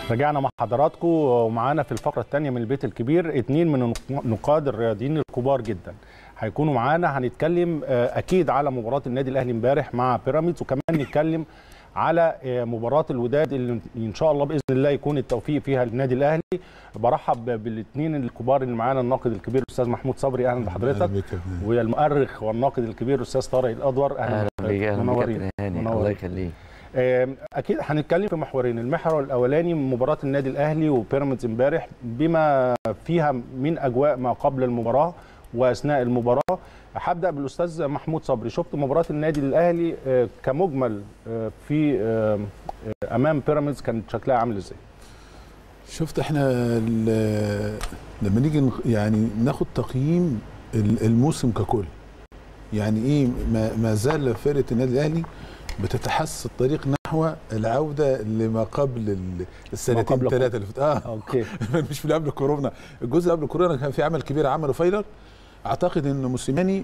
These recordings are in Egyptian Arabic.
رجعنا مع حضراتكم ومعانا في الفقره الثانيه من البيت الكبير اثنين من النقاد الرياضيين الكبار جدا هيكونوا معانا هنتكلم اكيد على مباراه النادي الاهلي امبارح مع بيراميدز وكمان نتكلم على مباراه الوداد اللي ان شاء الله باذن الله يكون التوفيق فيها للنادي الاهلي برحب بالاثنين الكبار اللي معانا الناقد الكبير الاستاذ محمود صبري اهلا بحضرتك والمؤرخ والناقد الكبير الاستاذ طارق الادور اهلا بك منورين الله يخليك اكيد هنتكلم في محورين المحور الاولاني مباراه النادي الاهلي وبيراميدز امبارح بما فيها من اجواء ما قبل المباراه واثناء المباراه هبدا بالاستاذ محمود صبري شفت مباراه النادي الاهلي كمجمل في امام بيراميدز كانت شكلها عامل ازاي شفت احنا لما نيجي يعني ناخد تقييم الموسم ككل يعني ايه ما زال فرقه النادي الاهلي بتتحسس الطريق نحو العوده لما قبل السنتين ثلاثه اللي فاتت اه اوكي مش في اللي قبل كورونا الجزء قبل كورونا كان في عمل كبير عمله فايلر اعتقد ان موسيماني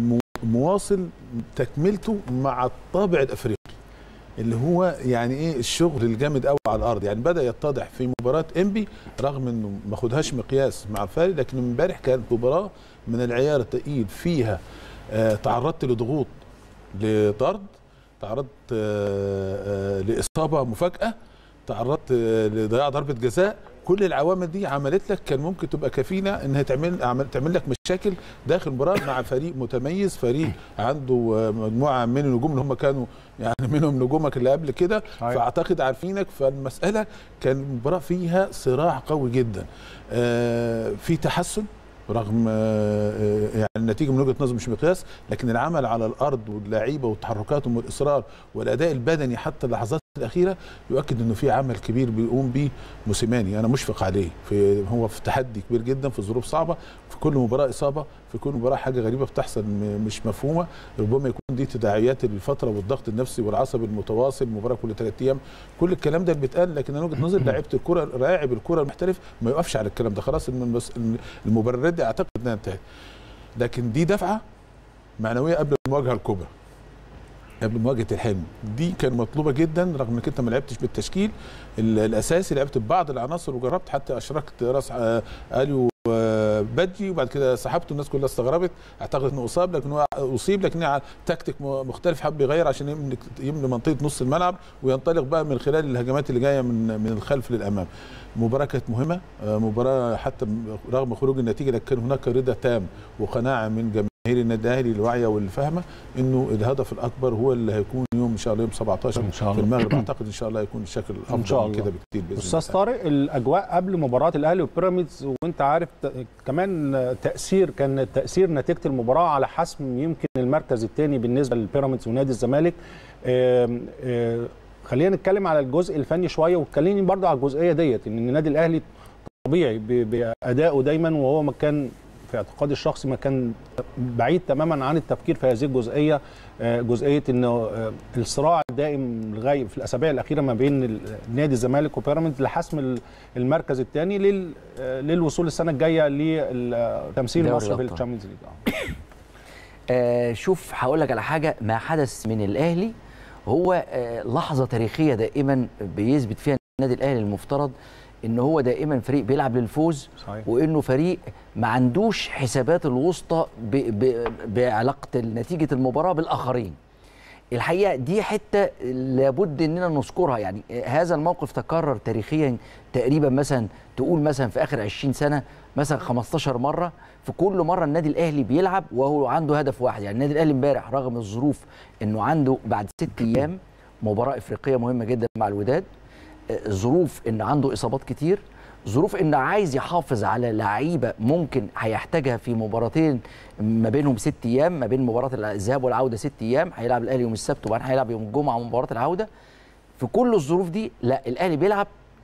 مواصل تكملته مع الطابع الافريقي اللي هو يعني ايه الشغل الجامد قوي على الارض يعني بدا يتضح في مباراه انبي رغم انه ما خدهاش مقياس مع الفارق لكن امبارح كانت مباراه من العيار الثقيل فيها آه تعرضت لضغوط لطرد تعرضت آه آه لاصابه مفاجاه تعرضت لضياع ضربه جزاء كل العوامل دي عملت لك كان ممكن تبقى كفيله انها تعمل تعمل لك مشاكل داخل المباراه مع فريق متميز فريق عنده مجموعه من النجوم اللي هم كانوا يعني منهم نجومك اللي قبل كده فاعتقد عارفينك فالمساله كان المباراه فيها صراع قوي جدا آه في تحسن رغم يعني النتيجه من وجهه نظر مش مقياس لكن العمل على الارض واللعيبه وتحركاتهم والاصرار والاداء البدني حتى اللحظات الاخيره يؤكد انه في عمل كبير بيقوم به موسيماني انا مشفق عليه في هو في تحدي كبير جدا في ظروف صعبه في كل مباراه اصابه في كل مباراه حاجه غريبه بتحصل مش مفهومه ربما يكون دي تداعيات الفتره والضغط النفسي والعصبي المتواصل مباراه كل ثلاث ايام كل الكلام ده اللي بيتقال لكن انا وجهه نظري لعيبه الكره لاعب الكره المحترف ما يقفش على الكلام ده خلاص المبررات دي اعتقد انها انتهت لكن دي دفعه معنويه قبل المواجهه الكبرى قبل مواجهه الحلم دي كان مطلوبه جدا رغم انك انت ما لعبتش بالتشكيل الاساسي لعبت ببعض العناصر وجربت حتى اشركت راس اليو بدجي وبعد كده سحبته الناس كلها استغربت اعتقد انه اصاب لكن هو اصيب لكن تكتيك مختلف حب يغير عشان يملي منطقه نص الملعب وينطلق بقى من خلال الهجمات اللي جايه من من الخلف للامام مباراه كانت مهمه مباراه حتى رغم خروج النتيجه لكن كان هناك رضا تام وقناعه من جميع جماهير النادي الاهلي الواعيه واللي فاهمه انه الهدف الاكبر هو اللي هيكون يوم ان شاء الله يوم 17 إن شاء الله. في المغرب اعتقد ان شاء الله هيكون الشكل إن شاء الافضل من الله. كده بكتير باذن استاذ طارق الاجواء قبل مباراه الاهلي وبيراميدز وانت عارف ت- كمان تاثير كان تاثير نتيجه المباراه على حسم يمكن المركز الثاني بالنسبه للبيراميدز ونادي الزمالك آم، آه، خلينا نتكلم على الجزء الفني شويه واتكلمني برضه على الجزئيه ديت ان النادي الاهلي طبيعي ب- بادائه دايما وهو ما كان في اعتقادي الشخصي ما كان بعيد تماما عن التفكير في هذه الجزئيه آه، جزئيه انه آه، الصراع الدائم لغايه في الاسابيع الاخيره ما بين ال- نادي الزمالك وبيراميدز لحسم ال- المركز الثاني لل آه، للوصول السنه الجايه لتمثيل دوري مصر في الأبطال. الشامبيونز ليج آه. آه شوف هقول لك على حاجه ما حدث من الاهلي هو آه لحظه تاريخيه دائما بيثبت فيها النادي الاهلي المفترض ان هو دائما فريق بيلعب للفوز صحيح. وانه فريق ما عندوش حسابات الوسطى ب- ب- بعلاقه نتيجه المباراه بالاخرين الحقيقه دي حته لابد اننا نذكرها يعني هذا الموقف تكرر تاريخيا تقريبا مثلا تقول مثلا في اخر 20 سنه مثلا 15 مره في كل مره النادي الاهلي بيلعب وهو عنده هدف واحد يعني النادي الاهلي امبارح رغم الظروف انه عنده بعد ست ايام مباراه افريقيه مهمه جدا مع الوداد آه، ظروف ان عنده اصابات كتير ظروف ان عايز يحافظ على لعيبه ممكن هيحتاجها في مباراتين ما بينهم ست ايام ما بين مباراه الذهاب والعوده ست ايام هيلعب الاهلي يوم السبت وبعدين هيلعب يوم الجمعه مباراه العوده في كل الظروف دي لا الاهلي بيلعب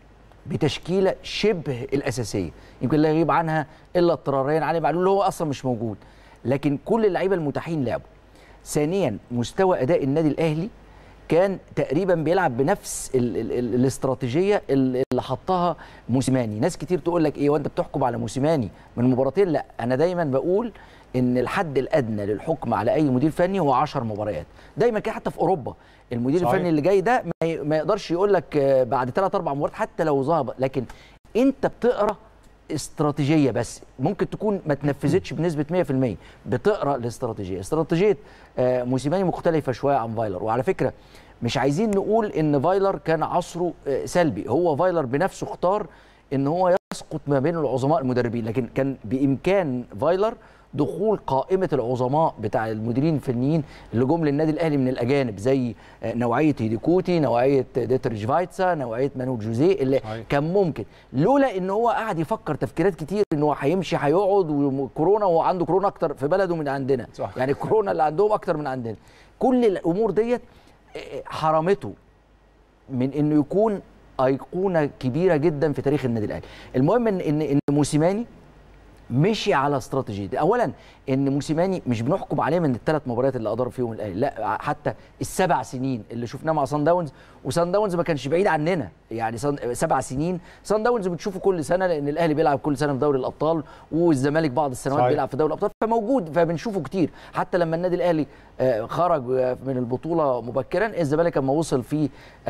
بتشكيله شبه الاساسيه يمكن لا يغيب عنها الا اضطراريا علي معلول اللي هو اصلا مش موجود لكن كل اللعيبه المتاحين لعبوا ثانيا مستوى اداء النادي الاهلي كان تقريبا بيلعب بنفس ال ال ال الاستراتيجيه اللي حطها موسيماني ناس كتير تقول لك ايه وانت بتحكم على موسيماني من مباراتين لا انا دايما بقول ان الحد الادنى للحكم على اي مدير فني هو 10 مباريات دايما كده حتى في اوروبا المدير صحيح. الفني اللي جاي ده ما ي- ما يقدرش يقول لك آه، بعد 3 4 مباريات حتى لو ظهر لكن انت بتقرا استراتيجيه بس ممكن تكون ما تنفذتش بنسبه 100% بتقرا الاستراتيجيه استراتيجيه آه، موسيماني مختلفه شويه عن فايلر وعلى فكره مش عايزين نقول ان فايلر كان عصره آه، سلبي هو فايلر بنفسه اختار ان هو يسقط ما بين العظماء المدربين لكن كان بامكان فايلر دخول قائمه العظماء بتاع المديرين الفنيين اللي جم للنادي الاهلي من الاجانب زي آه، نوعيه هيديكوتي نوعيه ديتريش فايتسا نوعيه مانو جوزيه اللي صحيح. كان ممكن لولا ان هو قعد يفكر تفكيرات كتير ان هو هيمشي هيقعد وكورونا وهو عنده كورونا اكتر في بلده من عندنا صح. يعني الكورونا اللي عندهم اكتر من عندنا كل الامور ديت آه، حرمته من انه يكون ايقونه كبيره جدا في تاريخ النادي الاهلي المهم ان ان ان موسيماني مشي على استراتيجيه دي. اولا ان موسيماني مش بنحكم عليه من الثلاث مباريات اللي ادار فيهم الاهلي لا حتى السبع سنين اللي شفناه مع سان داونز وسان داونز ما كانش بعيد عننا يعني سان سبع سنين سان داونز بتشوفه كل سنه لان الاهلي بيلعب كل سنه في دوري الابطال والزمالك بعض السنوات صحيح. بيلعب في دوري الابطال فموجود فبنشوفه كتير حتى لما النادي الاهلي آه، خرج آه، من البطوله مبكرا الزمالك لما وصل في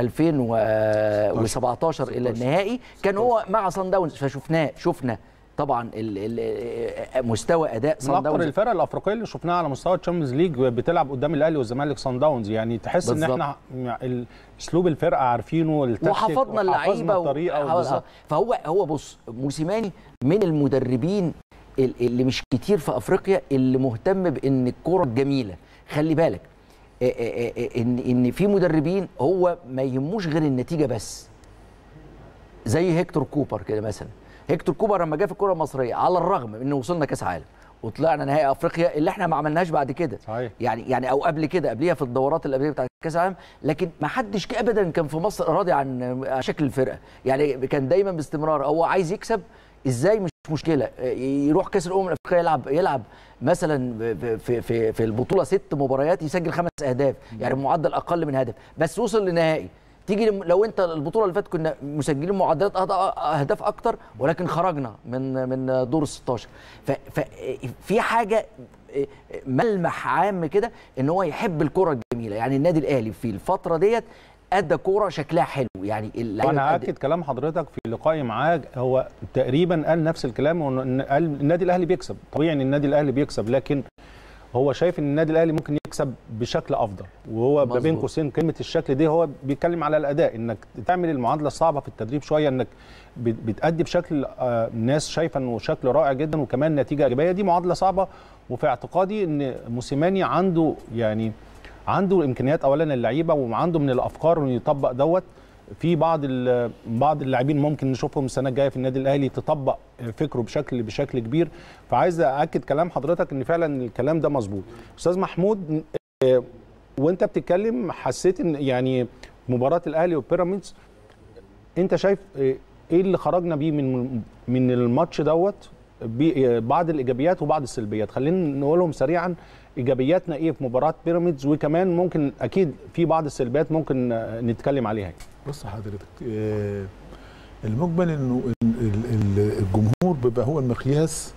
2017 الى النهائي كان هو مع سان داونز فشفناه شفنا طبعا ال ال مستوى اداء من سان اكتر داونز الفرق الافريقيه اللي شفناها على مستوى الشامبيونز ليج بتلعب قدام الاهلي والزمالك صن داونز يعني تحس ان بالظبط. احنا ال- اسلوب الفرقه عارفينه التكتيك وحفظنا اللعيبه الطريقه و... بالظبط. فهو هو بص موسيماني من المدربين ال- اللي مش كتير في افريقيا اللي مهتم بان الكوره الجميله خلي بالك إيه إيه إيه ان ان في مدربين هو ما يهموش غير النتيجه بس زي هيكتور كوبر كده مثلا هيكتور كوبر لما جه في الكره المصريه على الرغم من انه وصلنا كاس عالم وطلعنا نهائي افريقيا اللي احنا ما عملناش بعد كده صحيح. يعني يعني او قبل كده قبليها في الدورات اللي قبليه بتاعت كاس العالم لكن ما حدش ابدا كان في مصر راضي عن عن شكل الفرقه يعني كان دايما باستمرار هو عايز يكسب ازاي مش مشكله يروح كاس الامم الافريقيه يلعب يلعب مثلا في في في, في البطوله ست مباريات يسجل خمس اهداف يعني معدل اقل من هدف بس وصل لنهائي تيجي لم- لو انت البطوله اللي فاتت كنا مسجلين معدلات أهد- اهداف اكتر ولكن خرجنا من من دور ال 16 ففي حاجه ملمح عام كده ان هو يحب الكره الجميله يعني النادي الاهلي في الفتره ديت ادى كوره شكلها حلو يعني اللعيبة وانا أدت- هاكد كلام حضرتك في لقائي معاه هو تقريبا قال نفس الكلام وإن قال النادي الاهلي بيكسب طبيعي ان النادي الاهلي بيكسب لكن هو شايف ان النادي الاهلي ممكن يكسب بشكل افضل وهو ما بين مظبوط. قوسين كلمه الشكل دي هو بيتكلم على الاداء انك تعمل المعادله الصعبه في التدريب شويه انك بت- بتأدي بشكل آه، الناس شايفه انه شكل رائع جدا وكمان نتيجه ايجابيه دي معادله صعبه وفي اعتقادي ان موسيماني عنده يعني عنده امكانيات اولا اللعيبه وعنده من الافكار انه يطبق دوت في بعض ال- بعض اللاعبين ممكن نشوفهم السنه الجايه في النادي الاهلي تطبق فكره بشكل بشكل كبير فعايز ااكد كلام حضرتك ان فعلا الكلام ده مظبوط استاذ محمود آه، وانت بتتكلم حسيت ان يعني مباراه الاهلي وبيراميدز انت شايف آه، ايه اللي خرجنا بيه من من الماتش دوت بي- آه، بعض الايجابيات وبعض السلبيات خلينا نقولهم سريعا ايجابياتنا ايه في مباراه بيراميدز وكمان ممكن اكيد في بعض السلبيات ممكن آه، نتكلم عليها بص حضرتك آه، المجمل انه ال- ال- ال- الجمهور بيبقى هو المقياس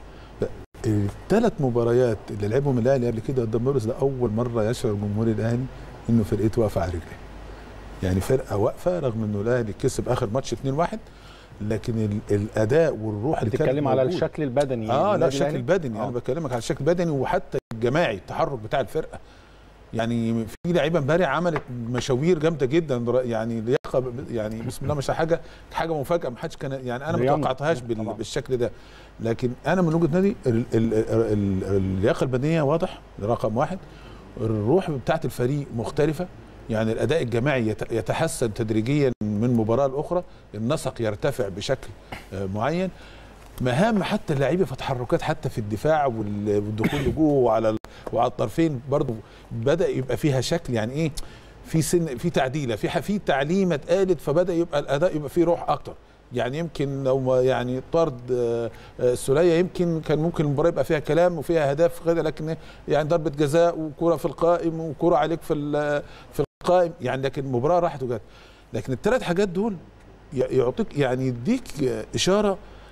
الثلاث مباريات اللي لعبهم الاهلي قبل كده قدام بيراميدز ده اول مره يشعر جمهور الاهلي انه فرقته واقفه على رجليه يعني فرقه واقفه رغم انه الاهلي كسب اخر ماتش 2-1 لكن ال- الاداء والروح اللي كانت بتتكلم على موجودة. الشكل البدني اه لا للنادي الشكل الأهلي؟ البدني آه. انا بكلمك على الشكل البدني وحتى الجماعي التحرك بتاع الفرقه يعني في لعيبه امبارح عملت مشاوير جامده جدا يعني لياقه ب- يعني بسم الله ما شاء حاجه حاجه مفاجاه ما حدش كان يعني انا ما رياضة. توقعتهاش بال- طبعاً. بالشكل ده لكن انا من وجهه نظري ال- ال- ال- اللياقه البدنيه واضح رقم واحد الروح بتاعت الفريق مختلفه يعني الاداء الجماعي يت- يتحسن تدريجيا من مباراه لاخرى النسق يرتفع بشكل آه، معين مهام حتى اللعيبه في تحركات حتى في الدفاع وال- والدخول لجوه وعلى ال- وعلى الطرفين برضو بدا يبقى فيها شكل يعني ايه في سن في تعديله في ح- في تعليمه اتقالت فبدا يبقى الاداء يبقى فيه روح اكتر يعني يمكن لو ما يعني طرد آه، آه، السوليه يمكن كان ممكن المباراه يبقى فيها كلام وفيها اهداف كده لكن إيه، يعني ضربه جزاء وكره في القائم وكره عليك في ال- في القائم يعني لكن المباراه راحت وجت لكن الثلاث حاجات دول ي- يعطيك يعني يديك اشاره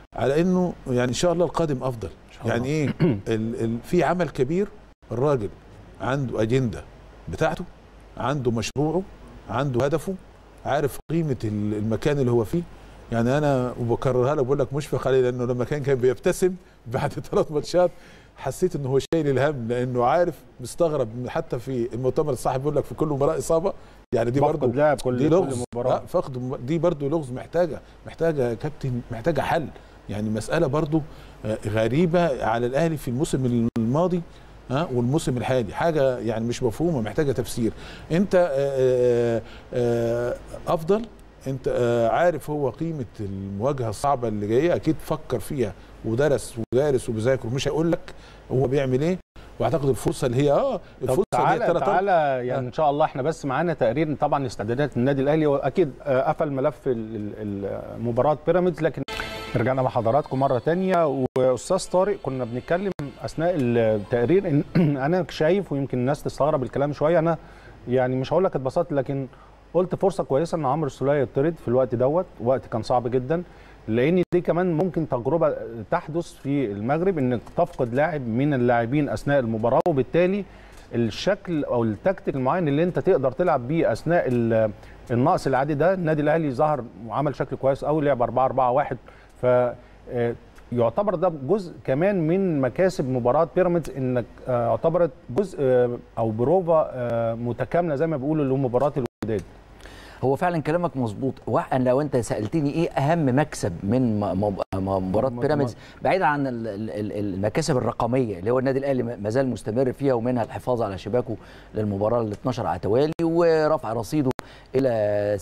على انه يعني ان شاء الله القادم افضل شاء يعني ايه ال ال في عمل كبير الراجل عنده اجنده بتاعته عنده مشروعه عنده هدفه عارف قيمه ال- المكان اللي هو فيه يعني انا وبكررها لك بقول لك مشفق عليه لانه لما كان كان بيبتسم بعد ثلاث ماتشات حسيت انه هو شايل الهم لانه عارف مستغرب حتى في المؤتمر الصحفي بيقول لك في كل مباراه اصابه يعني دي برضه فقد لاعب كل دي كل لغز مباراه لا فقد م- دي برضو لغز محتاجه محتاجه يا كابتن محتاجه حل يعني مساله برضو آه، غريبه على الاهلي في الموسم الماضي ها والموسم الحالي حاجه يعني مش مفهومه محتاجه تفسير انت آه، آه، آه، افضل انت آه، عارف هو قيمه المواجهه الصعبه اللي جايه اكيد فكر فيها ودرس ودارس وبذاكر ومش هيقول لك هو بيعمل ايه واعتقد الفرصه اللي هي اه طب الفرصه اللي هي تعالى تلات تعالى يعني ان شاء الله احنا بس معانا تقرير طبعا استعدادات النادي الاهلي واكيد آه، قفل ملف ال- ال- ال- مباراه بيراميدز لكن رجعنا مع حضراتكم مره تانية واستاذ طارق كنا بنتكلم اثناء التقرير ان انا شايف ويمكن الناس تستغرب الكلام شويه انا يعني مش هقول لك اتبسطت لكن قلت فرصه كويسه ان عمرو السوليه يطرد في الوقت دوت وقت كان صعب جدا لان دي كمان ممكن تجربه تحدث في المغرب انك تفقد لاعب من اللاعبين اثناء المباراه وبالتالي الشكل او التكتيك المعين اللي انت تقدر تلعب بيه اثناء ال- النقص العادي ده النادي الاهلي ظهر وعمل شكل كويس قوي لعب 4 4 1 ف آه، يعتبر ده جزء كمان من مكاسب مباراه بيراميدز انك آه، اعتبرت جزء آه، او بروفا آه، متكامله زي ما بيقولوا لمباراه الوداد هو فعلا كلامك مظبوط وانا لو انت سالتني ايه اهم مكسب من م- م- م- مباراه م- بيراميدز بعيد عن ال- ال- ال- المكاسب الرقميه اللي هو النادي الاهلي ما زال مستمر فيها ومنها الحفاظ على شباكه للمباراه ال 12 على توالي ورفع رصيده الى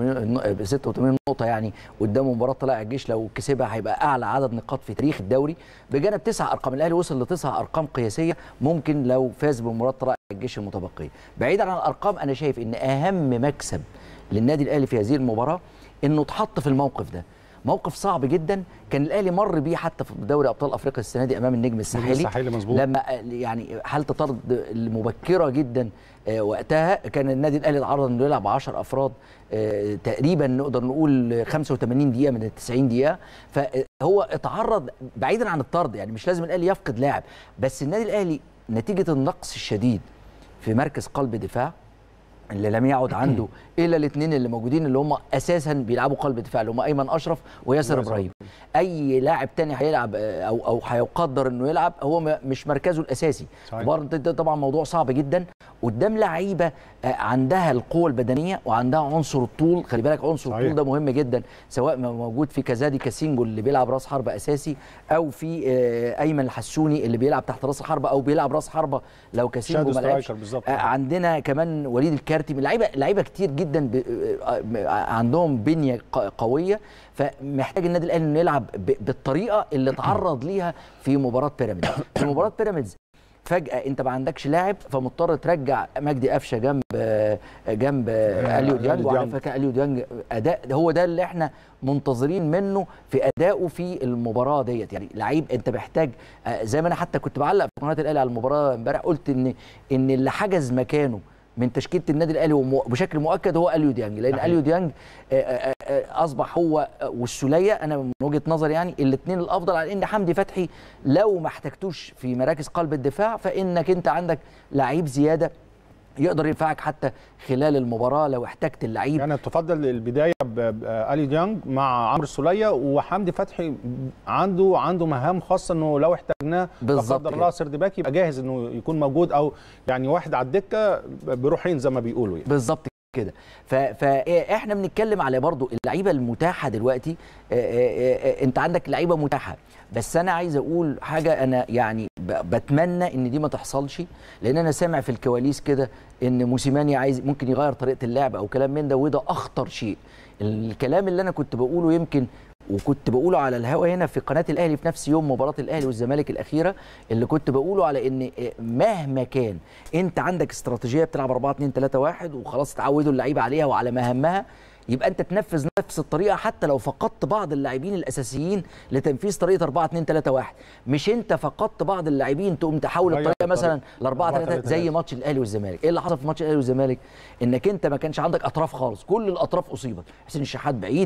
86 86 نقطه يعني قدام مباراه طلائع الجيش لو كسبها هيبقى اعلى عدد نقاط في تاريخ الدوري بجانب تسع ارقام الاهلي وصل لتسع ارقام قياسيه ممكن لو فاز بمباراه طلائع الجيش المتبقيه بعيدا عن الارقام انا شايف ان اهم مكسب للنادي الاهلي في هذه المباراه انه اتحط في الموقف ده موقف صعب جدا كان الاهلي مر بيه حتى في دوري ابطال افريقيا السنه دي امام النجم الساحلي الساحلي مظبوط. لما يعني حاله طرد المبكره جدا آه، وقتها كان النادي الاهلي اتعرض انه يلعب 10 افراد آه، تقريبا نقدر نقول 85 دقيقه من ال 90 دقيقه فهو اتعرض بعيدا عن الطرد يعني مش لازم الاهلي يفقد لاعب بس النادي الاهلي نتيجه النقص الشديد في مركز قلب دفاع اللي لم يعد عنده الا الاثنين اللي موجودين اللي هم اساسا بيلعبوا قلب دفاع اللي هم ايمن اشرف وياسر وياسر ابراهيم اي لاعب تاني هيلعب آه، او او هيقدر انه يلعب هو م- مش مركزه الاساسي صحيح. برضه ده طبعا موضوع صعب جدا قدام لعيبه آه، عندها القوه البدنيه وعندها عنصر الطول خلي بالك عنصر صحيح. الطول ده مهم جدا سواء ما موجود في كازادي كاسينجو اللي بيلعب راس حربه اساسي او في آه، ايمن الحسوني اللي بيلعب تحت راس الحربه او بيلعب راس حربه لو كاسينجو شادو ما لعبش سترايكر بالظبط. آه، عندنا كمان وليد الكارتي لعيبه لعيبه كتير جدا ب... آه، آه، عندهم بنيه ق- قويه فمحتاج النادي الاهلي انه يلعب ب... بالطريقه اللي اتعرض ليها في مباراه بيراميدز في مباراه بيراميدز فجاه انت ما عندكش لاعب فمضطر ترجع مجدي قفشه جنب آه، جنب آه، اليو ديانج أليو وعلى ديانج. فكره اليو ديانج اداء هو ده اللي احنا منتظرين منه في ادائه في المباراه ديت يعني لعيب انت محتاج آه، زي ما انا حتى كنت بعلق في قناه الاهلي على المباراه امبارح قلت ان ان اللي حجز مكانه من تشكيله النادي الاهلي ومو- بشكل مؤكد هو اليو ديانج لان صحيح. اليو ديانج آه، آه، آه، اصبح هو آه، والسوليه انا من وجهه نظري يعني الاثنين الافضل على ان حمدي فتحي لو ما احتجتوش في مراكز قلب الدفاع فانك انت عندك لعيب زياده يقدر ينفعك حتى خلال المباراه لو احتجت اللعيب يعني تفضل البدايه بالي ديانج مع عمرو السوليه وحمدي فتحي عنده عنده مهام خاصه انه لو احتاجناه لا بالظبط قدر كده. الله سرد باك يبقى جاهز انه يكون موجود او يعني واحد على الدكه بروحين زي ما بيقولوا يعني. بالظبط كده ف- فاحنا بنتكلم على برضو اللعيبه المتاحه دلوقتي آه، آه، آه، انت عندك لعيبه متاحه بس انا عايز اقول حاجه انا يعني ب- بتمنى ان دي ما تحصلش لان انا سامع في الكواليس كده ان موسيماني عايز ممكن يغير طريقه اللعب او كلام من ده وده اخطر شيء الكلام اللي انا كنت بقوله يمكن وكنت بقوله على الهوا هنا في قناه الاهلي في نفس يوم مباراه الاهلي والزمالك الاخيره اللي كنت بقوله على ان مهما كان انت عندك استراتيجيه بتلعب 4 2 3 1 وخلاص اتعودوا اللعيبه عليها وعلى مهامها يبقى انت تنفذ نفس الطريقه حتى لو فقدت بعض اللاعبين الاساسيين لتنفيذ طريقه 4 2 3 1 مش انت فقدت بعض اللاعبين تقوم تحول غير الطريقه مثلا الطريقة. ل 4 3 3 زي ماتش الاهلي والزمالك ايه اللي حصل في ماتش الاهلي والزمالك انك انت ما كانش عندك اطراف خالص كل الاطراف اصيبت حسين الشحات بعيد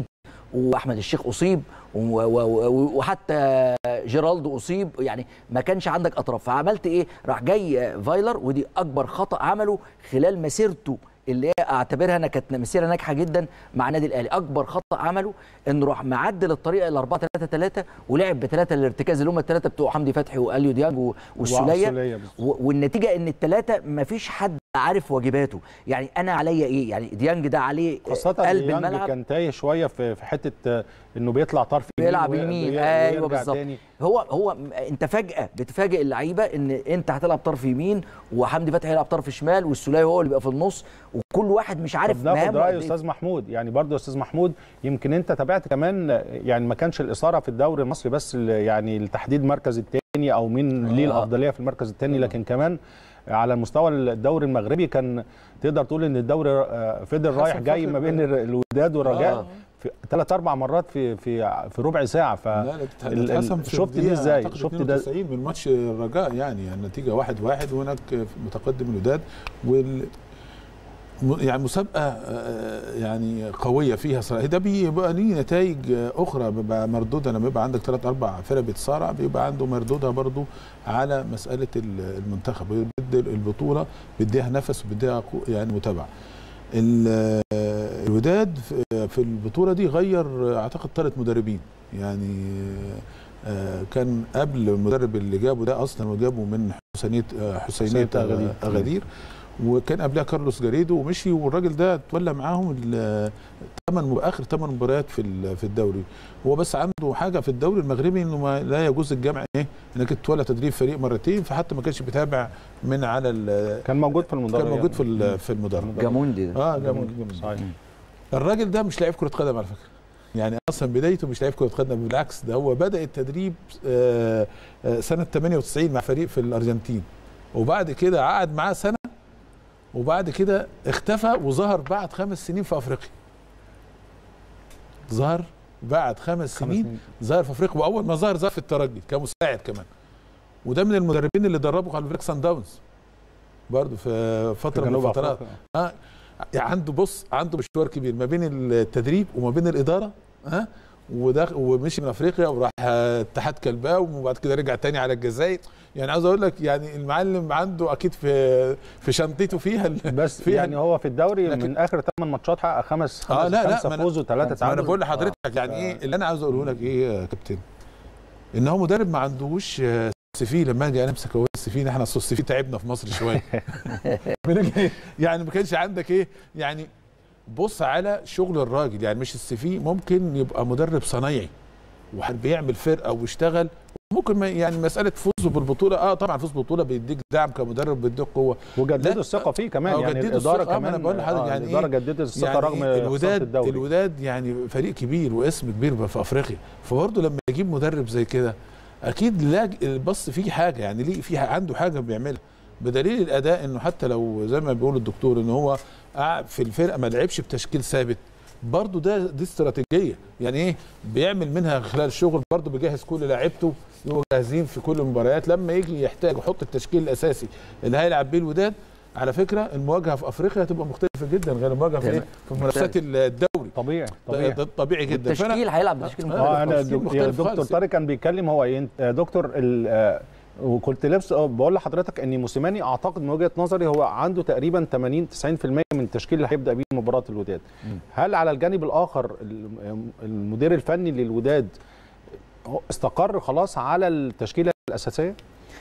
واحمد الشيخ اصيب و- و- و- وحتى جيرالدو اصيب يعني ما كانش عندك اطراف فعملت ايه راح جاي فايلر ودي اكبر خطا عمله خلال مسيرته اللي هي اعتبرها انا كانت مسيره ناجحه جدا مع النادي الاهلي اكبر خطا عمله انه راح معدل الطريقه ل 4 3 3 ولعب بثلاثه الارتكاز اللي هم الثلاثه بتوع حمدي فتحي واليو ديانج و- والسوليه والسولية بالظبط. و- والنتيجه ان الثلاثه ما فيش حد عارف واجباته يعني انا عليا ايه يعني ديانج ده عليه خاصة قلب ديانج الملعب كان تايه شوية في في حتة آه، انه بيطلع طرف بيلعب وي- يمين وي- ايوه ويرجع بالظبط تاني. هو هو م- انت فجاه بتفاجئ اللعيبه ان انت هتلعب طرف يمين وحمدي فتحي هيلعب طرف شمال والسوليه هو اللي بيبقى في النص وكل واحد مش عارف طب ناخد مهامه راي قد إيه. استاذ محمود يعني برضه يا استاذ محمود يمكن انت تابعت كمان يعني ما كانش الاثاره في الدوري المصري بس ال- يعني لتحديد المركز الثاني او مين ليه آه. الافضليه في المركز الثاني لكن كمان على مستوى الدوري المغربي كان تقدر تقول ان الدوري آه، فضل حسن رايح جاي فخر ما بين ال- الوداد والرجاء آه. في ثلاث اربع مرات في في في ربع ساعه ف لا لا ال- ال- اتحسم في شفت دي الدقيقة ازاي؟ أعتقد شفت ده 92 من ماتش الرجاء يعني النتيجه واحد واحد وهناك متقدم الوداد وال م- يعني مسابقه آه، يعني قويه فيها صراحه ده بيبقى ليه نتائج اخرى بيبقى مردوده لما يبقى عندك ثلاث اربع فرق بتصارع بيبقى عنده مردودها برضو على مساله ال- المنتخب بيدي البطوله بيديها نفس وبيديها قو- يعني متابعه ال- الوداد في- في البطوله دي غير اعتقد ثلاث مدربين يعني آه، كان قبل المدرب اللي جابه ده اصلا وجابه من حسينيه آه، حسينيه حسينية أغادير. أغادير, أغادير وكان قبلها كارلوس جاريدو ومشي والراجل ده تولى معاهم ثمان اخر ثمان مباريات في ال- في الدوري هو بس عنده حاجه في الدوري المغربي انه ما لا يجوز الجمع ايه انك تولى تدريب فريق مرتين فحتى ما كانش بيتابع من على ال- كان موجود في المدرج كان موجود في ال- في المدرج جاموندي ده اه جامد صحيح الراجل ده مش لاعب كره قدم على فكره يعني اصلا بدايته مش لاعب كره قدم بالعكس ده هو بدا التدريب آه، آه، سنه 98 مع فريق في الارجنتين وبعد كده قعد معاه سنه وبعد كده اختفى وظهر بعد خمس سنين في افريقيا ظهر بعد خمس سنين سنين. ظهر في افريقيا واول ما ظهر ظهر في الترجي كمساعد كمان وده من المدربين اللي دربوا على فكره سان داونز برضه في فتره من جنوب الفترات أفريقيا. اه يعني عنده بص عنده مشوار كبير ما بين التدريب وما بين الاداره ها وده ومشي من افريقيا وراح آه، اتحاد كلباو وبعد كده رجع تاني على الجزائر يعني عاوز اقول لك يعني المعلم عنده اكيد في في شنطته فيها ال- بس فيها يعني هو في الدوري لكن- من اخر 8 ماتشات حقق خمس خمس اه لا لا خمسه ما أنا- فوز وثلاثه ما تعادل انا بقول لحضرتك يعني آه. ايه اللي انا عاوز اقوله لك ايه يا كابتن ان هو مدرب ما عندوش آه، سي ما اجي امسك هو السي في احنا اصل السي في تعبنا في مصر شويه بنجي- يعني ما كانش عندك ايه يعني بص على شغل الراجل يعني مش السي في ممكن يبقى مدرب صنايعي وبيعمل فرقه ويشتغل ممكن ما يعني مساله فوزه بالبطوله اه طبعا فوز بالبطوله بيديك دعم كمدرب بيديك قوه وجددوا لا، الثقه فيه كمان آه، يعني وجددوا الاداره الثقة. آه، ما كمان أنا بقول لحضرتك يعني الاداره إيه؟ جددت الثقه يعني رغم إيه؟ خسارة الوداد الدوري الوداد يعني فريق كبير واسم كبير في افريقيا فبرضه لما يجيب مدرب زي كده اكيد لا بص فيه حاجه يعني ليه في عنده حاجه بيعملها بدليل الاداء انه حتى لو زي ما بيقول الدكتور ان هو قاعد في الفرقه ما لعبش بتشكيل ثابت برضه ده دي استراتيجيه يعني ايه بيعمل منها خلال الشغل برضه بيجهز كل لاعيبته يبقوا جاهزين في كل المباريات لما يجي يحتاج يحط التشكيل الاساسي اللي هيلعب بيه الوداد على فكره المواجهه في افريقيا هتبقى مختلفه جدا غير المواجهه في تمام. إيه؟ في منافسات الدوري طبيعي ده طبيعي ده طبيعي جدا التشكيل هيلعب بتشكيل آه، مختلف اه انا تفكير دك- مختلف يا دكتور خالص. طارق كان بيتكلم هو إيه؟ آه، دكتور ال- آه، وكنت لابس آه، بقول لحضرتك ان موسيماني اعتقد من وجهه نظري هو عنده تقريبا 80 90% من التشكيل اللي هيبدا بيه مباراه الوداد هل على الجانب الاخر الم- المدير الفني للوداد هو استقر خلاص على التشكيله الاساسيه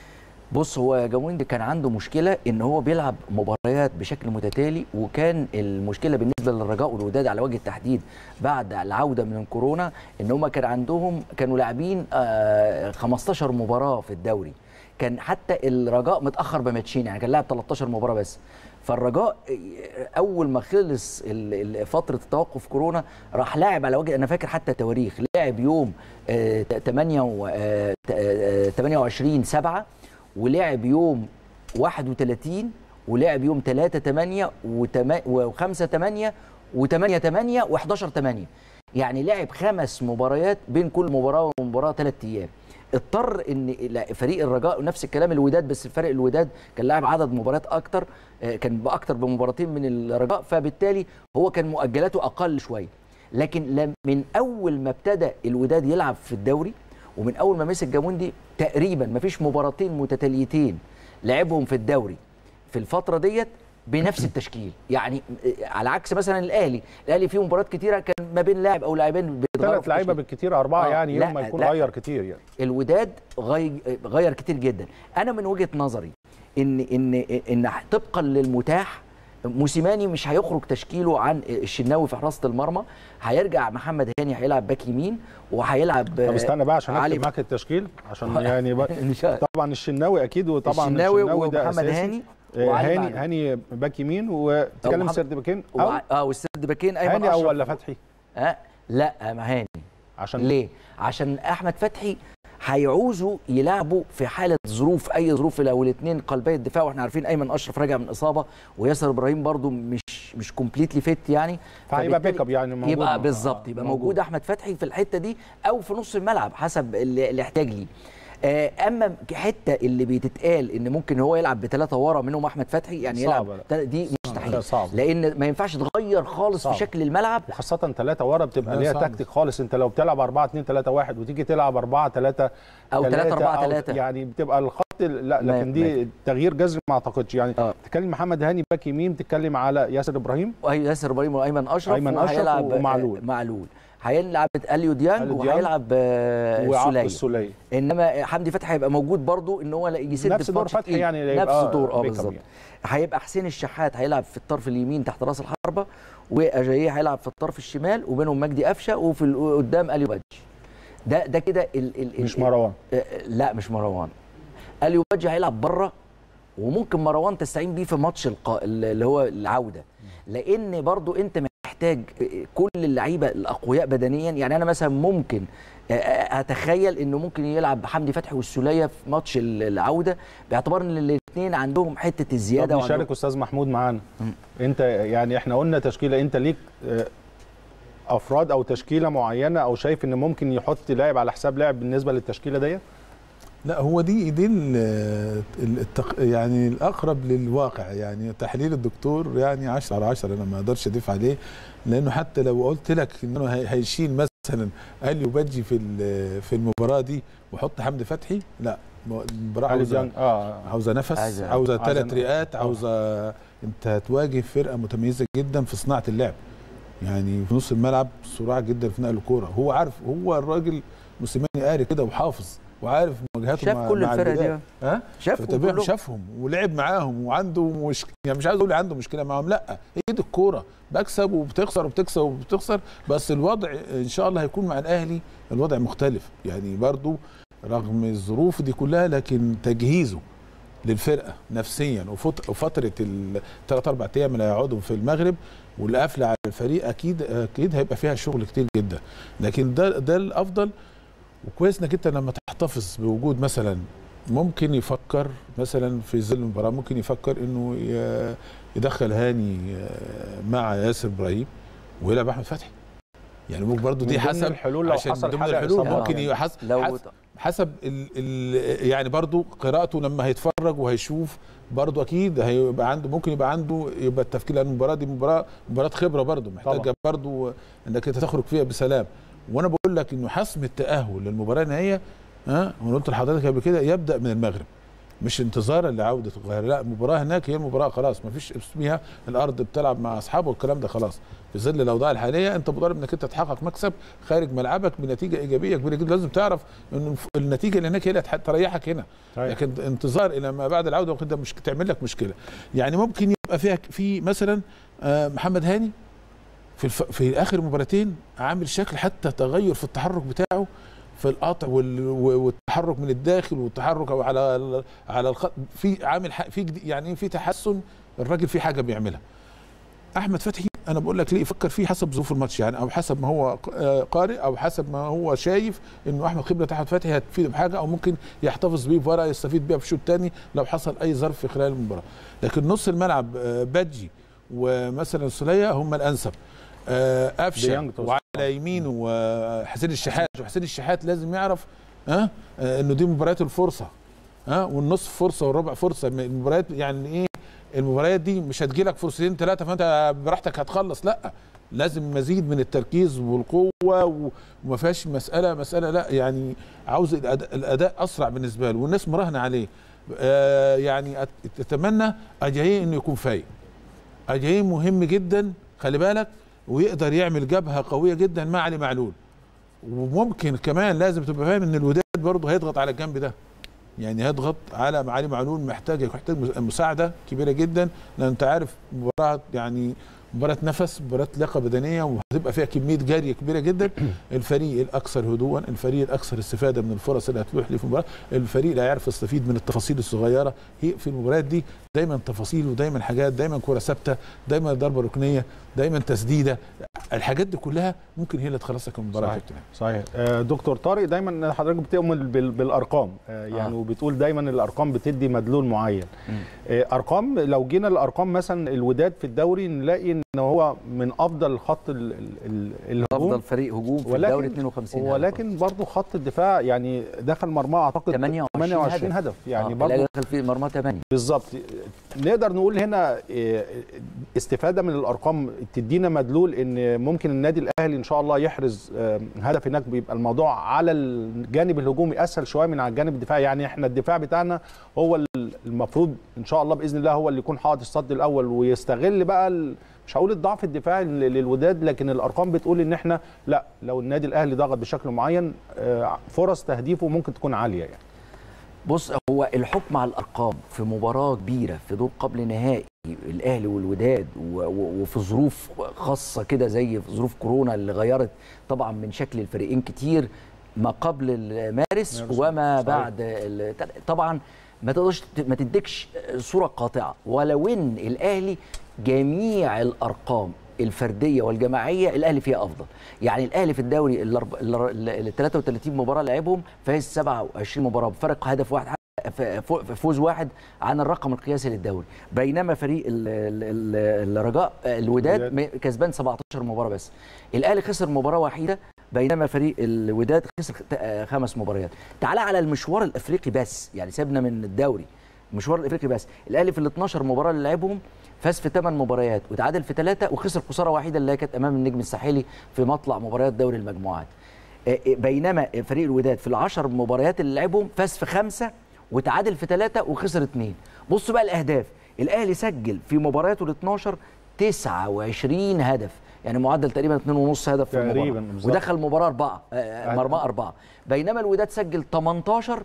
بص هو جاموندي كان عنده مشكله ان هو بيلعب مباريات بشكل متتالي وكان المشكله بالنسبه للرجاء والوداد على وجه التحديد بعد العوده من الكورونا ان هم كان عندهم كانوا لاعبين آه، 15 مباراه في الدوري كان حتى الرجاء متاخر بماتشين يعني كان لاعب 13 مباراه بس فالرجاء اول ما خلص ال- ال- فتره التوقف كورونا راح لاعب على وجه انا فاكر حتى تواريخ لعب يوم 8 28 7 ولعب يوم 31 ولعب يوم 3 8 و5 8 و8 8 و11 8 يعني لعب خمس مباريات بين كل مباراه ومباراه ثلاث ايام اضطر ان لا، فريق الرجاء نفس الكلام الوداد بس فريق الوداد كان لاعب عدد مباريات اكتر آه، كان باكتر بمباراتين من الرجاء فبالتالي هو كان مؤجلاته اقل شويه لكن لم- من اول ما ابتدى الوداد يلعب في الدوري ومن اول ما مسك جاموندي تقريبا ما فيش مباراتين متتاليتين لعبهم في الدوري في الفتره ديت بنفس التشكيل يعني على عكس مثلا الاهلي الاهلي فيه مباريات كتيره كان ما بين لاعب او لاعبين بيتغيروا ثلاث في لعيبه التشكيل. بالكتير اربعه آه، يعني لا، يوم ما يكون لا. غير كتير يعني الوداد غي... غير كتير جدا انا من وجهه نظري ان ان ان طبقا للمتاح موسيماني مش هيخرج تشكيله عن الشناوي في حراسه المرمى هيرجع محمد هاني هيلعب باك يمين وهيلعب طب استنى بقى عشان علي اكتب معاك التشكيل عشان يعني بقى إن شاء الله. طبعا الشناوي اكيد وطبعا الشناوي ده ومحمد أساسي. هاني آه، وعلي هاني معلول. هاني باك يمين وتتكلم محمد- سرد باكين او وع- اه والسرد باكين ايمن هاني او أشرف. ولا فتحي آه لا ما هاني عشان ليه؟ عشان احمد فتحي هيعوزوا يلعبوا في حاله ظروف اي ظروف لو الاثنين قلبي الدفاع واحنا عارفين ايمن اشرف راجع من اصابه وياسر ابراهيم برضو مش مش كومبليتلي فيت يعني فهيبقى فبالتالي بيك اب يعني موجود يبقى آه، بالظبط يبقى موجود. موجود احمد فتحي في الحته دي او في نص الملعب حسب اللي اللي احتاج ليه آه، اما حته اللي بيتتقال ان ممكن هو يلعب بثلاثه ورا منهم احمد فتحي يعني يلعب صعبة، لا. تل- دي لا، مستحيل صعب. لان ما ينفعش تغير خالص صعب. في شكل الملعب وخاصة ثلاثة ورا بتبقى لا، ليها صعب. تكتيك خالص انت لو بتلعب 4 2 3 1 وتيجي تلعب 4 3 أو 3 4 3. يعني بتبقى الخط لا ما- لكن دي تغيير جذري ما اعتقدش يعني آه. تتكلم محمد هاني باك يمين تتكلم على ياسر ابراهيم وهي ياسر ابراهيم وايمن اشرف أيمن أشرف وهيلعب ومعلول. آه، معلول هيلعب اليو ديانج أليو ديانج وهيلعب آه، وعبد السوليه السوليه انما حمدي فتحي هيبقى موجود برضو ان هو يسد نفس في دور ماتش فتحي تقيل. يعني نفس يبقى دور اه بيكهام بالظبط يعني. هيبقى حسين الشحات هيلعب في الطرف اليمين تحت راس الحربه واجاييه هيلعب في الطرف الشمال وبينهم مجدي قفشه وفي ال- قدام اليو بادجي ده ده كده ال ال مش ال- مروان آه، لا مش مروان اليو بادجي هيلعب بره وممكن مروان تستعين بيه في ماتش القا... اللي هو العوده لان برضو انت محتاج كل اللعيبه الاقوياء بدنيا يعني انا مثلا ممكن اتخيل انه ممكن يلعب حمدي فتحي والسوليه في ماتش العوده باعتبار ان الاثنين عندهم حته طب الزياده نشارك وعندهم استاذ محمود معانا انت يعني احنا قلنا تشكيله انت ليك آه، افراد او تشكيله معينه او شايف ان ممكن يحط لاعب على حساب لاعب بالنسبه للتشكيله ديت لا هو دي دي ال- التق... يعني الاقرب للواقع يعني تحليل الدكتور يعني 10 على 10 انا ما اقدرش اضيف عليه لانه حتى لو قلت لك انه هي- هيشيل مثلا اليو بادجي في ال- في المباراه دي وحط حمدي فتحي لا المباراه علي عاوزه ديانج اه عاوزه نفس عايزة- عاوزه عايزة- ثلاث رئات آه. عاوزه انت هتواجه فرقه متميزه جدا في صناعه اللعب يعني في نص الملعب سرعه جدا في نقل الكوره هو عارف هو الراجل موسيماني قاري كده وحافظ وعارف مواجهاته شاف مع كل مع الفرق دي الوداد. ها شاف فتابعهم كلهم. شافهم ولعب معاهم وعنده مش يعني مش عايز اقول عنده مشكله معاهم لا هي دي الكوره بكسب وبتخسر وبتكسب وبتخسر بس الوضع ان شاء الله هيكون مع الاهلي الوضع مختلف يعني برضو رغم الظروف دي كلها لكن تجهيزه للفرقه نفسيا وفت- وفتره الثلاث اربع ايام اللي هيقعدوا في المغرب والقفله على الفريق اكيد اكيد هيبقى فيها شغل كتير جدا لكن ده ده الافضل وكويس انك انت لما تحتفظ بوجود مثلا ممكن يفكر مثلا في ظل المباراه ممكن يفكر انه ي- يدخل هاني آه، مع ياسر ابراهيم ويلعب احمد فتحي يعني ممكن برضو من دي ضمن حسب الحلول لو عشان حصل من ضمن حاجة الحلول إصابة ممكن يعني. حسب لو حسب حسب ال ال يعني برضو قراءته لما هيتفرج وهيشوف برضو اكيد هيبقى عنده ممكن يبقى عنده يبقى التفكير لان المباراه دي مباراه مباراه خبره برضو محتاجه طبعا. برضو انك انت تخرج فيها بسلام وانا بقول لك انه حسم التاهل للمباراه النهائيه ها وانا قلت لحضرتك قبل كده يبدا من المغرب مش انتظارا لعوده القاهره لا المباراه هناك هي المباراه خلاص ما فيش اسمها الارض بتلعب مع اصحابه والكلام ده خلاص في ظل الاوضاع الحاليه انت مطالب انك انت تحقق مكسب خارج ملعبك بنتيجه ايجابيه كبيره جدا لازم تعرف ان الف- النتيجه اللي هناك هي اللي هتح- تريحك هنا طيب. لكن انتظار الى ما بعد العوده ممكن ده مش تعمل لك مشكله يعني ممكن يبقى فيها ك- في مثلا آه، محمد هاني في الف... في اخر مباراتين عامل شكل حتى تغير في التحرك بتاعه في القطع وال... و- والتحرك من الداخل والتحرك أو على ال- على الخط في عامل ح... في جدي- يعني في تحسن الراجل في حاجه بيعملها احمد فتحي انا بقول لك ليه يفكر فيه حسب ظروف الماتش يعني او حسب ما هو ق- آه، قارئ او حسب ما هو شايف انه احمد خبره احمد فتحي هتفيده بحاجه او ممكن يحتفظ بيه بورقه يستفيد بيها في الشوط الثاني لو حصل اي ظرف في خلال المباراه لكن نص الملعب آه، بادجي ومثلا السوليه هم الانسب آه، قفشه ديانج توصل. وعلى يمينه وحسين الشحات وحسين الشحات لازم يعرف ها آه، انه دي مباريات الفرصه ها والنصف فرصه والربع فرصه المباريات يعني ايه المباريات دي مش هتجيلك فرصتين ثلاثه فانت براحتك هتخلص لا لازم مزيد من التركيز والقوه و- وما فيهاش مساله مساله لا يعني عاوز الاداء, الأداء اسرع بالنسبه له والناس مراهنه عليه آه يعني أت- تتمنى اجاييه انه يكون فايق اجاييه مهم جدا خلي بالك ويقدر يعمل جبهه قويه جدا مع علي معلول وممكن كمان لازم تبقى فاهم ان الوداد برضه هيضغط على الجنب ده يعني هيضغط على علي معلول محتاج محتاج مساعده كبيره جدا لان انت عارف مباراه يعني مباراة نفس مباراة لياقة بدنية وهتبقى فيها كمية جري كبيرة جدا الفريق الأكثر هدوءا الفريق الأكثر استفادة من الفرص اللي هتلوح ليه في المباراة الفريق اللي هيعرف يستفيد من التفاصيل الصغيرة هي في المباريات دي دايما تفاصيل ودايما حاجات دايما كرة ثابتة دايما ضربة ركنية دايما تسديدة الحاجات دي كلها ممكن هي اللي تخلصك من المباراة صحيح. يا كابتن. صحيح آه، دكتور طارق دايما حضرتك بتؤمن بال- بالارقام آه، يعني آه. وبتقول دايما الارقام بتدي مدلول معين آه، ارقام لو جينا الارقام مثلا الوداد في الدوري نلاقي ان هو من افضل خط ال- ال- ال- الهجوم افضل فريق هجوم في ولكن- الدوري 52 هدف. ولكن برضه خط الدفاع يعني دخل مرمى اعتقد 28 28 هدف. هدف يعني آه، برضه الأهلي دخل في مرمى 8 بالظبط نقدر نقول هنا إيه، استفاده من الارقام تدينا مدلول ان ممكن النادي الاهلي ان شاء الله يحرز آه، هدف هناك بيبقى الموضوع على الجانب الهجومي اسهل شويه من على الجانب الدفاعي يعني احنا الدفاع بتاعنا هو المفروض ان شاء الله باذن الله هو اللي يكون حاطط الصد الاول ويستغل بقى ال- مش هقول الضعف الدفاعي لل- للوداد لكن الارقام بتقول ان احنا لا لو النادي الاهلي ضغط بشكل معين آه، فرص تهديفه ممكن تكون عاليه يعني بص هو الحكم على الارقام في مباراه كبيره في دور قبل نهائي الاهلي والوداد و- و- وفي ظروف خاصه كده زي في ظروف كورونا اللي غيرت طبعا من شكل الفريقين كتير ما قبل مارس مارس، وما صحيح. بعد ال- طبعا ما تقدرش ت- ما تديكش صوره قاطعه ولو ان الاهلي جميع الارقام الفرديه والجماعيه الاهلي فيها افضل يعني الاهلي في الدوري ال ال- ال 33 مباراه لعبهم فاز 27 مباراه بفرق هدف واحد ف- ف- فوز واحد عن الرقم القياسي للدوري بينما فريق ال- ال- ال- الرجاء الوداد الوداد. م- كسبان 17 مباراه بس الاهلي خسر مباراه وحيده بينما فريق الوداد خسر خ- آه، خمس مباريات تعال على المشوار الافريقي بس يعني سيبنا من الدوري المشوار الافريقي بس الاهلي في ال 12 مباراه اللي لعبهم فاز في 8 مباريات وتعادل في ثلاثه وخسر خساره وحيده اللي هي كانت امام النجم الساحلي في مطلع مباريات دوري المجموعات آه، آه، بينما فريق الوداد في العشر مباريات اللي لعبهم فاز في خمسه وتعادل في ثلاثه وخسر اثنين بصوا بقى الاهداف الاهلي سجل في مبارياته ال 12 29 هدف يعني معدل تقريبا 2.5 هدف في تقريباً المباراه بالظبط. ودخل مباراه اربعه آه، مرمى اربعه بينما الوداد سجل 18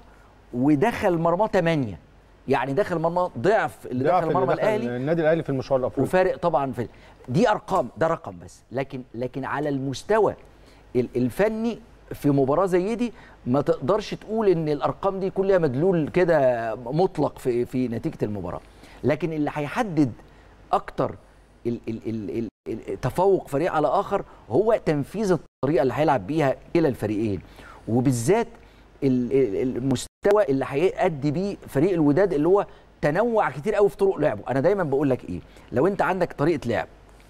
ودخل مرمى 8 يعني دخل مرمى ضعف اللي ضعف دخل اللي مرمى دخل الاهلي النادي الاهلي في المشوار الافريقي وفارق طبعا في دي ارقام ده رقم بس لكن لكن على المستوى ال- الفني في مباراه زي دي ما تقدرش تقول ان الارقام دي كلها مدلول كده مطلق في في نتيجه المباراه لكن اللي هيحدد اكتر ال- ال- ال- ال- ال- تفوق فريق على اخر هو تنفيذ الطريقه اللي هيلعب بيها كلا الفريقين وبالذات ال- ال- المستوى اللي هيأدي بيه فريق الوداد اللي هو تنوع كتير قوي في طرق لعبه انا دايما بقول لك ايه لو انت عندك طريقه لعب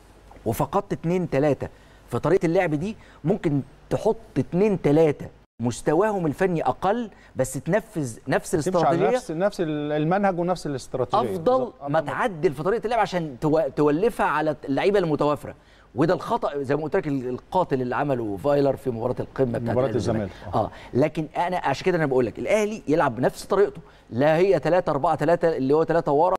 وفقدت اتنين تلاتة في طريقه اللعب دي ممكن تحط اتنين تلاتة مستواهم الفني اقل بس تنفذ نفس تمشي على الاستراتيجيه نفس نفس المنهج ونفس الاستراتيجيه افضل بالظبط. ما تعدل في طريقه اللعب عشان تو- تولفها على اللعيبه المتوافره وده الخطا زي ما قلت لك القاتل اللي عمله فايلر في مباراه القمه بتاعت مباراة الأهلي الزمالك. اه لكن انا عشان كده انا بقول لك الاهلي يلعب بنفس طريقته لا هي 3 4 3 اللي هو 3 ورا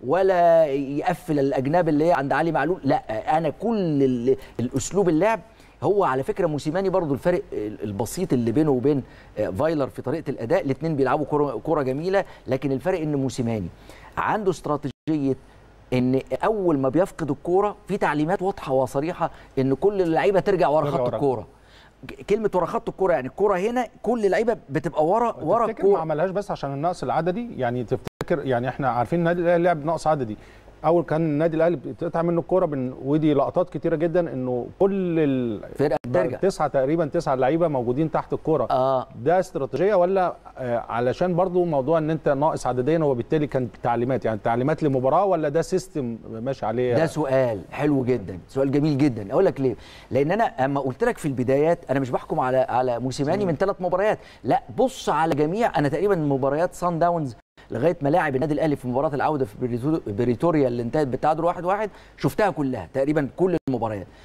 ولا يقفل الاجناب اللي هي عند علي معلول لا انا كل ال- الاسلوب اللعب هو على فكره موسيماني برضو الفرق البسيط اللي بينه وبين آه، فايلر في طريقه الاداء الاثنين بيلعبوا كرة- كره جميله لكن الفرق ان موسيماني عنده استراتيجيه ان اول ما بيفقد الكوره في تعليمات واضحه وصريحه ان كل اللعيبه ترجع ورا ترجع خط ورا. الكوره كلمه ورا خط الكوره يعني الكوره هنا كل اللعيبه بتبقى ورا ورا تفتكر ما الكوره عملهاش بس عشان النقص العددي يعني تفتكر يعني احنا عارفين النادي الاهلي لعب نقص عددي اول كان النادي الاهلي بتقطع منه الكوره بن... ودي لقطات كتيره جدا انه كل ال... فرقه بترجع تسعه تقريبا تسعه لعيبه موجودين تحت الكوره اه ده استراتيجيه ولا آه علشان برضو موضوع ان انت ناقص عدديا وبالتالي كان تعليمات يعني تعليمات لمباراه ولا ده سيستم ماشي عليه ده سؤال حلو جدا سؤال جميل جدا اقول لك ليه لان انا اما قلت لك في البدايات انا مش بحكم على على موسيماني من ثلاث مباريات لا بص على جميع انا تقريبا مباريات سان داونز لغايه ما لاعب النادي الاهلي في مباراه العوده في بريتو- بريتوريا اللي انتهت بالتعادل 1-1 واحد واحد شفتها كلها تقريبا كل المباريات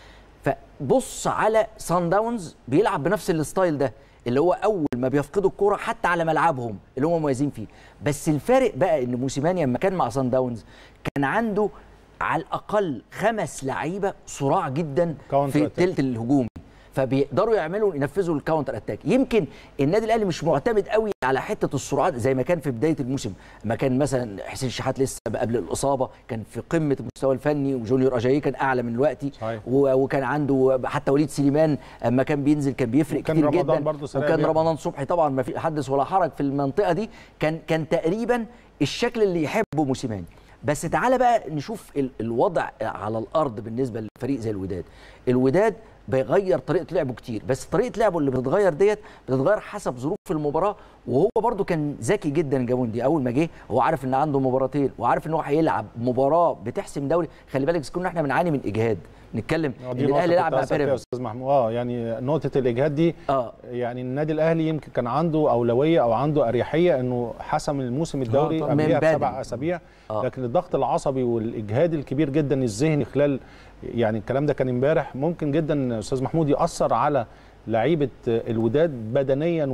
فبص على سان داونز بيلعب بنفس الستايل ده اللي هو اول ما بيفقدوا الكرة حتى على ملعبهم اللي هم مميزين فيه بس الفارق بقى ان موسيماني لما كان مع سان داونز كان عنده على الاقل خمس لعيبه صراع جدا Counter في attack. الثلث الهجومي فبيقدروا يعملوا ينفذوا الكاونتر اتاك يمكن النادي الاهلي مش معتمد قوي على حته السرعات زي ما كان في بدايه الموسم ما كان مثلا حسين شحات لسه قبل الاصابه كان في قمه المستوى الفني وجونيور اجاي كان اعلى من دلوقتي صحيح. و- وكان عنده حتى وليد سليمان اما كان بينزل كان بيفرق وكان كتير رمضان جدا برضه سريع وكان بيعمل. رمضان صبحي طبعا ما في حدث ولا حرج في المنطقه دي كان كان تقريبا الشكل اللي يحبه موسيماني بس تعالى بقى نشوف ال- الوضع على الارض بالنسبه لفريق زي الوداد الوداد بيغير طريقه لعبه كتير بس طريقه لعبه اللي بتتغير ديت بتتغير حسب ظروف المباراه وهو برده كان ذكي جدا جابوندي اول ما جه هو عارف ان عنده مباراتين وعارف ان هو هيلعب مباراه بتحسم دوري خلي بالك كنا احنا بنعاني من اجهاد نتكلم آه، ان دي نقطة الاهلي كنت لعب مع هسأل فيها يا بيراميدز استاذ محمود اه يعني نقطه الاجهاد دي اه يعني النادي الاهلي يمكن كان عنده اولويه او عنده اريحيه انه حسم الموسم الدوري طبعاً. قبلها من بدري. بسبع اسابيع آه. لكن الضغط العصبي والاجهاد الكبير جدا الذهني خلال يعني الكلام ده كان امبارح ممكن جدا استاذ محمود ياثر على لعيبه الوداد بدنيا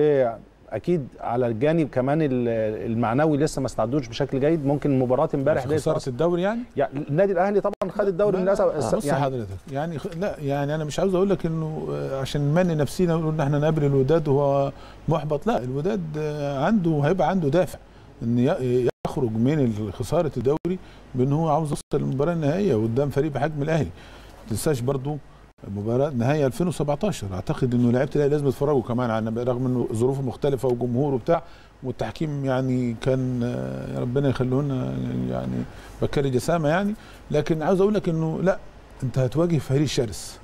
واكيد على الجانب كمان ال- المعنوي لسه ما استعدوش بشكل جيد ممكن مباراه امبارح دي خساره تأثر. الدوري يعني يعني النادي الاهلي طبعا خد الدوري لا، للاسف بص يعني حضرتك يعني خ- لا يعني انا مش عاوز اقول لك انه آه، عشان نمني نفسينا ونقول ان احنا نقابل الوداد وهو محبط لا الوداد آه، عنده هيبقى عنده دافع ان ي- يخرج من خساره الدوري بان هو عاوز يوصل للمباراه النهائيه قدام فريق بحجم الاهلي ما تنساش برضو مباراة نهائية 2017 اعتقد انه لعيبه الاهلي لازم يتفرجوا كمان عن رغم انه ظروفه مختلفة وجمهور وبتاع والتحكيم يعني كان آه، ربنا يخليه لنا يعني بكاري جسامة يعني لكن عاوز اقول لك انه لا انت هتواجه فريق شرس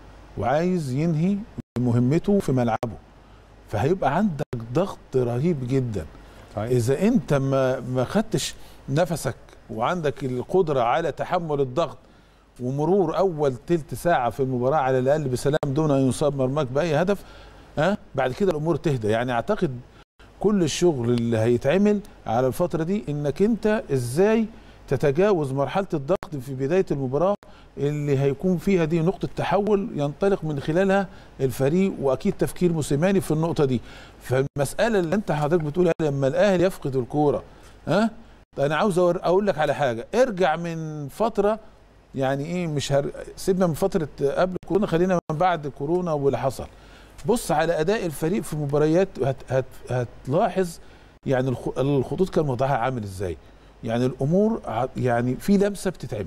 وعايز ينهي مهمته في ملعبه فهيبقى عندك ضغط رهيب جدا صحيح. اذا انت ما ما خدتش نفسك وعندك القدره على تحمل الضغط ومرور اول تلت ساعه في المباراه على الاقل بسلام دون ان يصاب مرماك باي هدف ها بعد كده الامور تهدى يعني اعتقد كل الشغل اللي هيتعمل على الفتره دي انك انت ازاي تتجاوز مرحله الضغط في بدايه المباراه اللي هيكون فيها دي نقطه تحول ينطلق من خلالها الفريق واكيد تفكير موسيماني في النقطه دي فالمساله اللي انت حضرتك بتقول عليها لما الاهلي يفقد الكوره ها انا عاوز أور- اقول لك على حاجه ارجع من فتره يعني ايه مش هر... سيبنا من فتره قبل كورونا خلينا من بعد كورونا واللي حصل بص على اداء الفريق في مباريات هت... هت... هتلاحظ يعني الخ... الخطوط كان وضعها عامل ازاي يعني الامور ع- يعني في لمسه بتتعمل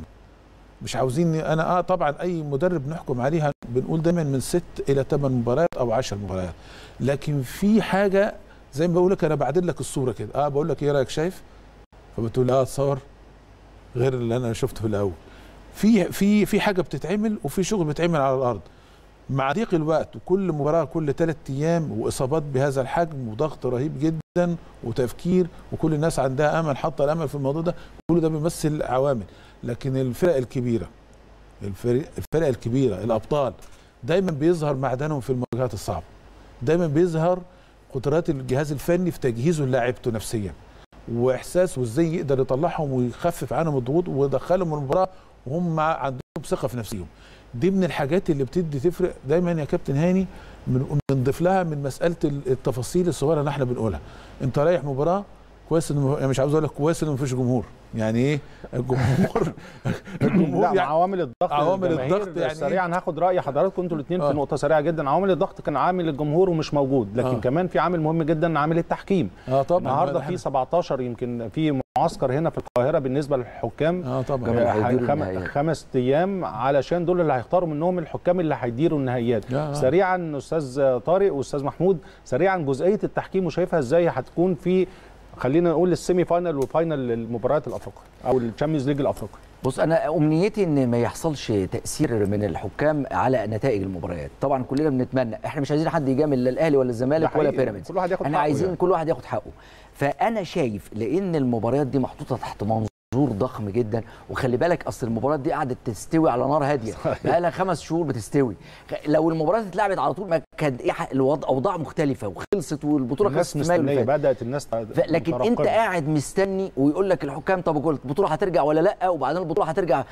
مش عاوزين انا اه طبعا اي مدرب نحكم عليها بنقول دايما من ست الى ثمان مباريات او عشر مباريات لكن في حاجه زي ما بقول لك انا بعدل لك الصوره كده اه بقول لك ايه رايك شايف فبتقول اه تصور غير اللي انا شفته في الاول في في في حاجه بتتعمل وفي شغل بيتعمل على الارض مع ضيق الوقت وكل مباراه كل ثلاث ايام واصابات بهذا الحجم وضغط رهيب جدا وتفكير وكل الناس عندها امل حاطه الامل في الموضوع ده كل ده بيمثل عوامل لكن الفرق الكبيره الفرق الفرق الكبيره الابطال دايما بيظهر معدنهم في المواجهات الصعبه دايما بيظهر قدرات الجهاز الفني في تجهيزه للاعيبته نفسيا واحساسه ازاي يقدر يطلعهم ويخفف عنهم الضغوط ويدخلهم المباراه وهم عندهم ثقه في نفسهم دي من الحاجات اللي بتدي تفرق دايما يا كابتن هاني من- بنضيف لها من مساله التفاصيل الصغيره اللي احنا بنقولها انت رايح مباراه كويس ان يعني مش عاوز اقول لك كويس ان مفيش جمهور يعني ايه الجمهور لا الجمهور مع يعني عوامل الضغط عوامل الجماهير الضغط يعني سريعا هاخد راي حضراتكم انتوا الاثنين آه. في نقطه سريعه جدا عوامل الضغط كان عامل الجمهور ومش موجود لكن آه. كمان في عامل مهم جدا عامل التحكيم اه طبعا النهارده إحنا- في 17 يمكن في معسكر هنا في القاهره بالنسبه للحكام اه طبعا كمان آه، هيديروا خم- النهائيات. خمس ايام علشان دول اللي هيختاروا منهم الحكام اللي هيديروا النهائيات آه. سريعا استاذ طارق واستاذ محمود سريعا جزئيه التحكيم وشايفها ازاي هتكون في خلينا نقول السيمي فاينل وفاينل المباريات الافريقيه او الشامبيونز ليج الافريقي بص انا امنيتي ان ما يحصلش تاثير من الحكام على نتائج المباريات طبعا كلنا بنتمنى احنا مش عايزين حد يجامل لا الاهلي ولا ده الزمالك ولا حقيقي. بيراميدز كل واحد ياخد احنا حقه عايزين يعني. كل واحد ياخد حقه فانا شايف لان المباريات دي محطوطه تحت منظور ضخم جدا وخلي بالك اصل المباريات دي قعدت تستوي على نار هاديه بقى لها خمس شهور بتستوي خ- لو المباريات اتلعبت على طول ما كان ايه ح- الوضع اوضاع مختلفه وخلصت والبطوله الناس خلصت في مايو اللي مستنيه فات. بدات الناس ف- لكن انت مترقبة. قاعد مستني ويقول لك الحكام طب قلت البطوله هترجع ولا لا وبعدين البطوله هترجع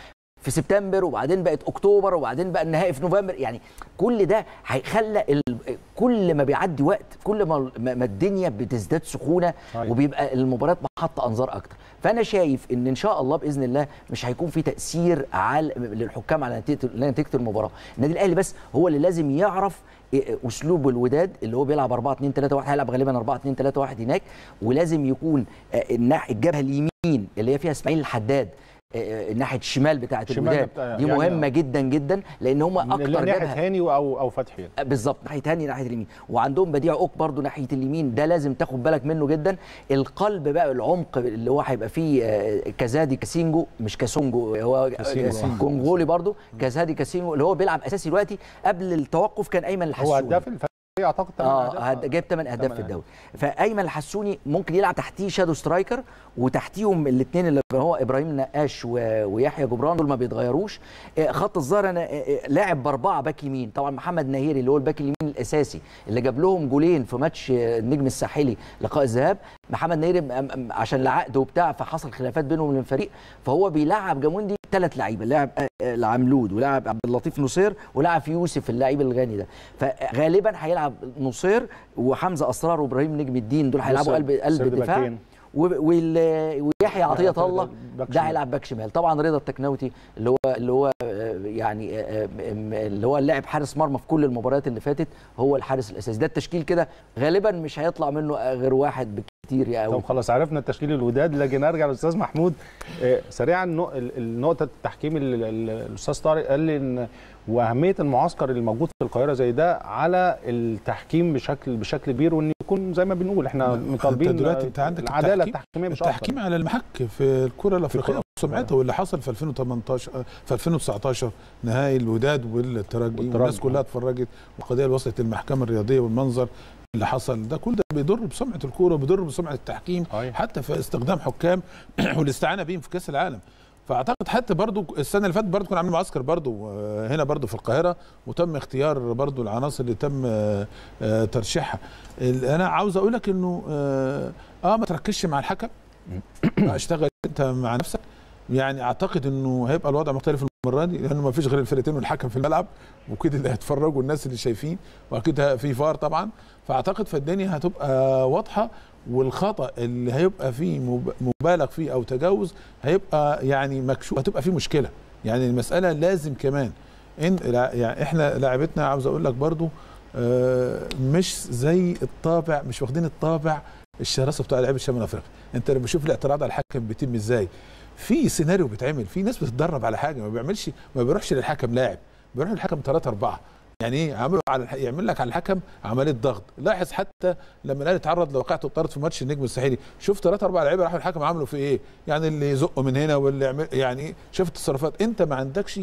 في سبتمبر وبعدين بقت اكتوبر وبعدين بقى النهائي في نوفمبر يعني كل ده هيخلى ال... كل ما بيعدي وقت كل ما ما الدنيا بتزداد سخونه صحيح. وبيبقى المباريات محط انظار اكتر فانا شايف ان ان شاء الله باذن الله مش هيكون في تاثير على للحكام على نتيجه نتيجه المباراه النادي الاهلي بس هو اللي لازم يعرف إيه اسلوب الوداد اللي هو بيلعب 4 2 3 1 هيلعب غالبا 4 2 3 1 هناك ولازم يكون آه، الناح- الجبهه اليمين اللي هي فيها اسماعيل الحداد آه، ناحيه الشمال بتاعه الشمال الوداد بتاع- دي يعني مهمه آه. جدا جدا لان هم من اكتر ناحيه جبهه هاني او او فتحي بالظبط ناحيه هاني ناحيه اليمين وعندهم بديع اوك برضو ناحيه اليمين ده لازم تاخد بالك منه جدا القلب بقى العمق اللي هو هيبقى فيه آه، كازادي كاسينجو مش كاسونجو هو كاسينجو. كونغولي برضو كازادي كاسينجو اللي هو بيلعب اساسي دلوقتي قبل التوقف كان ايمن هو الحسوني هداف الفريق اعتقد تمن اه أهداف. هد- جايب 8 اهداف تمن في الدوري فايمن الحسوني ممكن يلعب تحتيه شادو سترايكر وتحتيهم الاثنين اللي هو ابراهيم نقاش و- ويحيى جبران دول ما بيتغيروش آه، خط الظهر انا آه، آه، لاعب باربعه باك يمين طبعا محمد نهيري اللي هو الباك اليمين الاساسي اللي جاب لهم جولين في ماتش آه، النجم الساحلي لقاء الذهاب محمد نهيري م- م- عشان العقد وبتاع فحصل خلافات بينهم وبين الفريق فهو بيلعب جاموندي ثلاث لعيبه لاعب آه، آه، العملود ولاعب عبد اللطيف نصير ولاعب يوسف اللعيب الغني ده فغالبا هيلعب نصير وحمزه اسرار وابراهيم نجم الدين دول هيلعبوا قلب قلب سرد الدفاع باكين. و- وال- ويحيى عطيه عطية الله باك ده شمال. هيلعب باك شمال طبعا رضا التكناوتي اللي هو اللي هو آه، يعني آه، آه، اللي هو اللاعب حارس مرمى في كل المباريات اللي فاتت هو الحارس الاساسي ده التشكيل كده غالبا مش هيطلع منه غير واحد بالكتير يا طب خلاص عرفنا التشكيل الوداد لكن ارجع للاستاذ محمود آه، سريعا نو- ال- النقطه التحكيم اللي ال- الاستاذ طارق قال لي ان واهميه المعسكر الموجود في القاهره زي ده على التحكيم بشكل بشكل كبير وان يكون زي ما بنقول احنا انت مطالبين دلوقتي انت عندك العداله التحكيم- التحكيميه مش التحكيم على المحك في الكره الافريقيه الكرة. وسمعتها واللي حصل في 2018 آه، في 2019 نهائي الوداد والترجي والترجي. والناس كلها اتفرجت والقضيه اللي وصلت المحكمه الرياضيه والمنظر اللي حصل ده كل ده بيضر بسمعه الكوره وبيضر بسمعه التحكيم صحيح. حتى في استخدام حكام والاستعانه بيهم في كاس العالم فاعتقد حتى برضو السنه اللي فاتت برضو كنا عاملين معسكر برضو آه، هنا برضو في القاهره وتم اختيار برضو العناصر اللي تم آه، آه، ترشيحها ال- انا عاوز اقول لك انه اه آه، ما تركزش مع الحكم اشتغل انت مع نفسك يعني اعتقد انه هيبقى الوضع مختلف المره دي لانه ما فيش غير الفرقتين والحكم في الملعب وكده اللي هيتفرجوا الناس اللي شايفين واكيد في فار طبعا فاعتقد فالدنيا هتبقى واضحه والخطا اللي هيبقى فيه مب- مبالغ فيه او تجاوز هيبقى يعني مكشوف هتبقى فيه مشكله يعني المساله لازم كمان ان لا- يعني احنا لاعبتنا عاوز اقول لك برضو آه، مش زي الطابع مش واخدين الطابع الشراسه بتاع لعيبه الشمال افريقيا انت لما تشوف الاعتراض على الحكم بيتم ازاي في سيناريو بيتعمل في ناس بتتدرب على حاجه ما بيعملش ما بيروحش للحكم لاعب بيروح للحكم ثلاثة أربعة يعني ايه عملوا على الح- يعمل لك على الحكم عمليه ضغط لاحظ حتى لما الاهلي اتعرض لوقعه الطرد في ماتش النجم الساحلي شوف ثلاثة أربعة لعيبه راحوا الحكم عملوا في ايه يعني اللي يزقوا من هنا واللي يعمل يعني ايه شوف التصرفات انت ما عندكش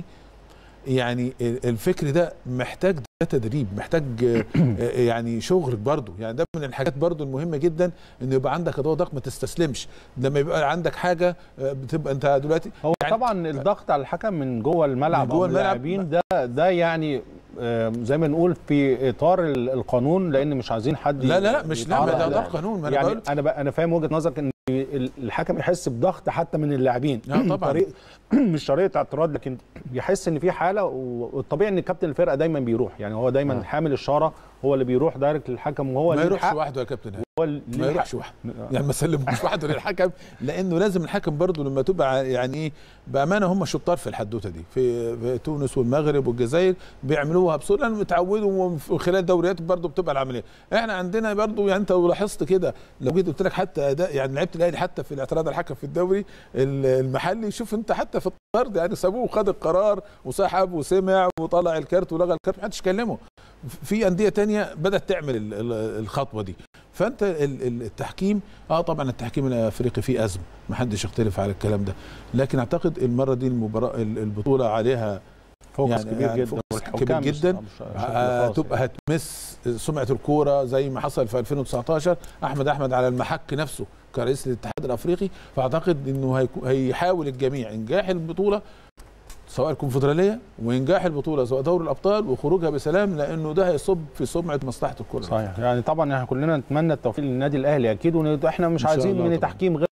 يعني ال- الفكر ده محتاج ده تدريب محتاج آه، آه، يعني شغل برضه يعني ده من الحاجات برضه المهمه جدا ان يبقى عندك ادوات ضغط ما تستسلمش لما يبقى عندك حاجه آه، بتبقى انت دلوقتي هو يعني طبعا الضغط على الحكم من جوه الملعب من جوه أو الملعب. اللاعبين ده ده يعني آه، زي ما نقول في اطار ال- القانون لان مش عايزين حد لا لا لا مش لا يتعرض ده ل- ده قانون ما انا يعني بقول انا ب- انا فاهم وجهه نظرك ان ال- الحكم يحس بضغط حتى من اللاعبين آه طبعاً. طريق مش طريقه اعتراض لكن يحس ان في حاله و- والطبيعي ان كابتن الفرقه دايما بيروح يعني هو دايما آه. حامل الشاره هو اللي بيروح دايركت للحكم وهو ما اللي يروحش الحق وحده يا كابتن هاني. هو اللي ما الحق. يروحش وحده يعني ما سلموش وحده للحكم لانه لازم الحكم برضه لما تبقى يعني ايه بامانه هم شطار في الحدوته دي في, في تونس والمغرب والجزائر بيعملوها بسهوله لانهم اتعودوا وخلال دوريات برضه بتبقى العمليه احنا عندنا برضه يعني انت لو لاحظت كده لو جيت قلت لك حتى اداء يعني لعيبه الاهلي حتى في الاعتراض على الحكم في الدوري ال- المحلي شوف انت حتى في الطرد يعني سابوه وخد القرار وسحب وسمع وطلع الكارت ولغى الكارت ما حدش كلمه في انديه تانية بدات تعمل ال- ال- الخطوه دي فانت ال- ال- التحكيم اه طبعا التحكيم الافريقي فيه ازمه ما حدش يختلف على الكلام ده لكن اعتقد المره دي المباراه ال- البطوله عليها فوكس يعني- كبير يعني جدا فوكس والحكام كبير مش- جدا. مش- بشكل آه، خاص تبقى هتمس سمعه الكوره زي ما حصل في 2019 احمد احمد على المحك نفسه كرئيس الاتحاد الافريقي فاعتقد انه هيكو- هيحاول الجميع انجاح البطوله سواء الكونفدراليه وانجاح البطوله سواء دوري الابطال وخروجها بسلام لانه ده هيصب في سمعه مصلحه الكره صحيح يعني طبعا احنا كلنا نتمنى التوفيق للنادي الاهلي اكيد واحنا مش إن شاء عايزين الله من طبعاً. تحكيم غير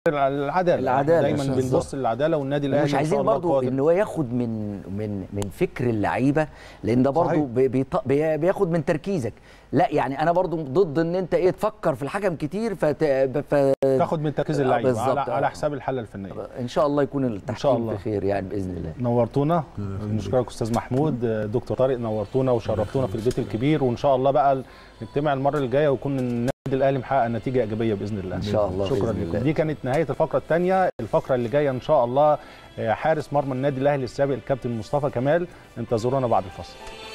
العداله العدالة. دايما بالظبط. بنبص للعداله والنادي الاهلي ومش إن شاء عايزين الله برضو قادر. ان هو ياخد من من من فكر اللعيبه لان ده برضو صحيح. بي- بيط- بي- بياخد من تركيزك لا يعني انا برضو ضد ان انت ايه تفكر في الحكم كتير فت... ف... تاخد من تركيز آه، اللعيبه بالظبط، على, آه. على حساب الحاله الفنيه ان شاء الله يكون التحكيم الله. بخير يعني باذن الله نورتونا نشكرك استاذ محمود دكتور طارق نورتونا وشرفتونا في البيت الكبير وان شاء الله بقى نجتمع المره الجايه ويكون النادي الاهلي محقق نتيجه ايجابيه باذن الله ان شاء الله شكرا بإذن الله. لكم دي كانت نهايه الفقره الثانيه الفقره اللي جايه ان شاء الله آه، حارس مرمى النادي الاهلي السابق الكابتن مصطفى كمال انتظرونا بعد الفصل